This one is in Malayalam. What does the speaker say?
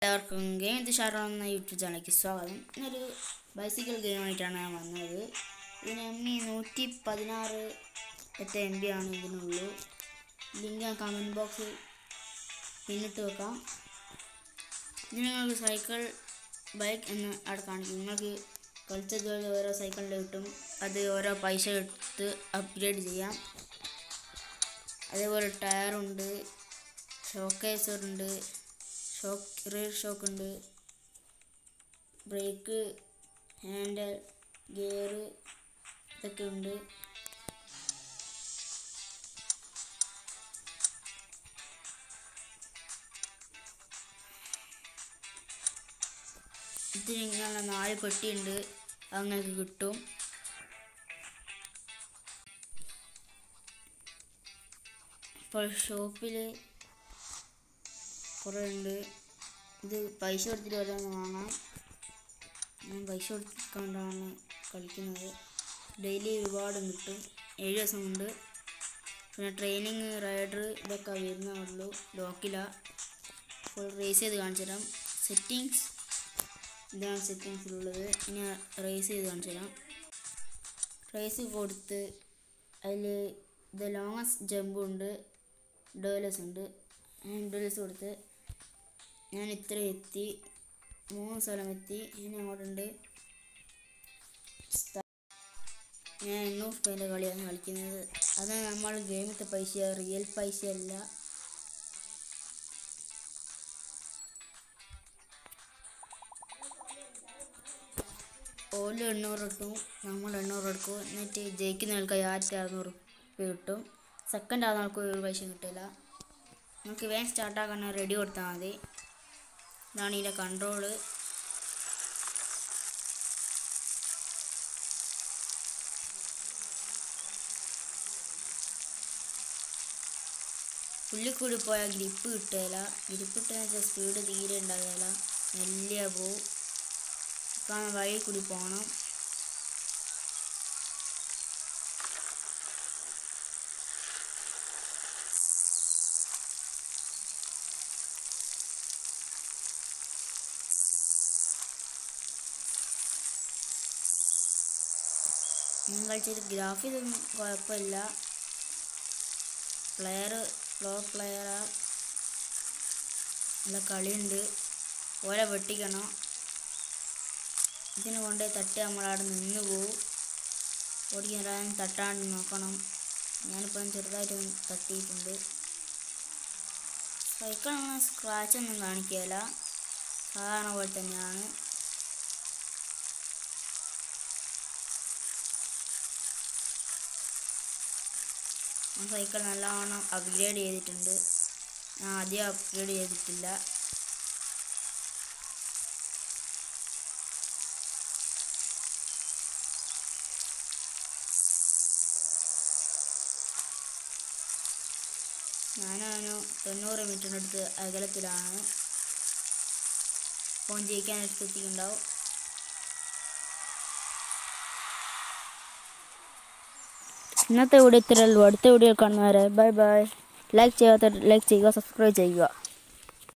എല്ലാവർക്കും ഗെയിം തുഷാർ എന്ന യൂട്യൂബ് ചാനലിലേക്ക് സ്വാഗതം ഇന്നൊരു ബൈസിക്കിൾ ഗെയിമായിട്ടാണ് ഞാൻ വന്നത് ഇതിന് എം ഇ നൂറ്റി പതിനാറ് എട്ട് എം ബി ആണ് ഇതിനുള്ളൂ ലിങ്ക് ഞാൻ കമൻറ്റ് ബോക്സിൽ പിന്നിട്ട് വെക്കാം ഇത് നിങ്ങൾക്ക് സൈക്കിൾ ബൈക്ക് എന്ന് അവിടെ കാണിക്കും നിങ്ങൾക്ക് കളിച്ചതുപോലെ ഓരോ സൈക്കിളിൽ കിട്ടും അത് ഓരോ പൈസ എടുത്ത് അപ്ഗ്രേഡ് ചെയ്യാം അതേപോലെ ടയറുണ്ട് ഷോക്കേസറുണ്ട് ഷോക്ക് റിയർ ഷോക്ക് ഉണ്ട് ബ്രേക്ക് ഹാൻഡിൽ ഗിയർ ഇതൊക്കെ ഉണ്ട് ഇതിന് ഇങ്ങനെ നാല് പെട്ടിയുണ്ട് അത് നിങ്ങൾക്ക് കിട്ടും ഇപ്പോൾ ഷോപ്പിൽ കുറേ ഉണ്ട് ഇത് പൈസ കൊടുത്തിട്ട് ഓരോന്ന് വാങ്ങാം ഞാൻ പൈസ കൊടുക്കാണ്ടാണ് കളിക്കുന്നത് ഡെയിലി ഒരുപാട് കിട്ടും ഏഴ് ദിവസം കൊണ്ട് പിന്നെ ട്രെയിനിങ് റൈഡർ ഇതൊക്കെ വരുന്നേ ഉള്ളൂ ലോക്കില ഫുൾ റേസ് ചെയ്ത് കാണിച്ചു തരാം സെറ്റിങ്സ് ഇതാണ് സെറ്റിങ്സിലുള്ളത് ഇനി റേസ് ചെയ്ത് കാണിച്ചു തരാം റേസ് കൊടുത്ത് അതിൽ ഇത് ലോങ്ങസ്റ്റ് ജമ്പും ഉണ്ട് ഡേലസ് ഉണ്ട് ഡേലസ് കൊടുത്ത് ഞാൻ ഇത്ര എത്തി മൂന്ന് സ്ഥലം എത്തി ഇനി അങ്ങോട്ടുണ്ട് സ്ഥ- ഞാൻ എണ്ണൂറ് രൂപേൻ്റെ കളിയാണ് കളിക്കുന്നത് അത് നമ്മൾ ഗെയിമത്തെ പൈസ റിയൽ പൈസ അല്ല ഓല് എണ്ണൂറ് കിട്ടും നമ്മൾ എണ്ണൂറ് എടുക്കും എന്നിട്ട് ജയിക്കുന്ന ആൾക്ക് ആയിരത്തി അറുന്നൂറ് രൂപ കിട്ടും സെക്കൻഡ് ആകുന്ന ആൾക്ക് ഒരു പൈസ കിട്ടില്ല നമുക്ക് വേഗം സ്റ്റാർട്ടാക്കാൻ റെഡി കൊടുത്താൽ മതി ഇതാണ് ഇതിൻ്റെ കൺട്രോള് പുള്ളിൽ കൂടി പോയാൽ ഗ്രിപ്പ് കിട്ടുകയില്ല ഗ്രിപ്പ് കിട്ടുന്ന വെച്ചാൽ സ്പീഡ് തീരെ ഉണ്ടാകില്ല മെല്ലിയ പോവും കാണാൻ വഴി കൂടി പോകണം ഞാൻ കളിച്ചൊരു ഗ്രാഫിക്സ് ഒന്നും കുഴപ്പമില്ല പ്ലെയർ പ്രോ പ്ലെയറാ നല്ല കളിയുണ്ട് ഓരെ വെട്ടിക്കണം ഇതിന് കൊണ്ട് തട്ടി നമ്മളവിടെ നിന്ന് പോവും ഓടിക്കാൻ തട്ടാണ്ട് നോക്കണം ഞാനിപ്പം ചെറുതായിട്ട് ഒന്ന് തട്ടിയിട്ടുണ്ട് സൈക്കിളൊന്നും സ്ക്രാച്ച് ഒന്നും കാണിക്കുകയില്ല സാധാരണ പോലെ തന്നെയാണ് ആ സൈക്കിൾ നല്ലവണ്ണം അപ്ഗ്രേഡ് ചെയ്തിട്ടുണ്ട് ഞാൻ ആദ്യം അപ്ഗ്രേഡ് ചെയ്തിട്ടില്ല ഞാനവന് തൊണ്ണൂറ് മീറ്ററിനടുത്ത് അകലത്തിലാണ് ഫോൺ ജയിക്കാനായിട്ട് എത്തിക്കുണ്ടാവും ഇന്നത്തെ വീഡിയോ ഇത്രയേ ഉള്ളൂ അടുത്ത വീഡിയോ കാണുന്നവരെ ബൈ ബൈ ലൈക്ക് ചെയ്യാത്ത ലൈക്ക് ചെയ്യുക സബ്സ്ക്രൈബ് ചെയ്യുക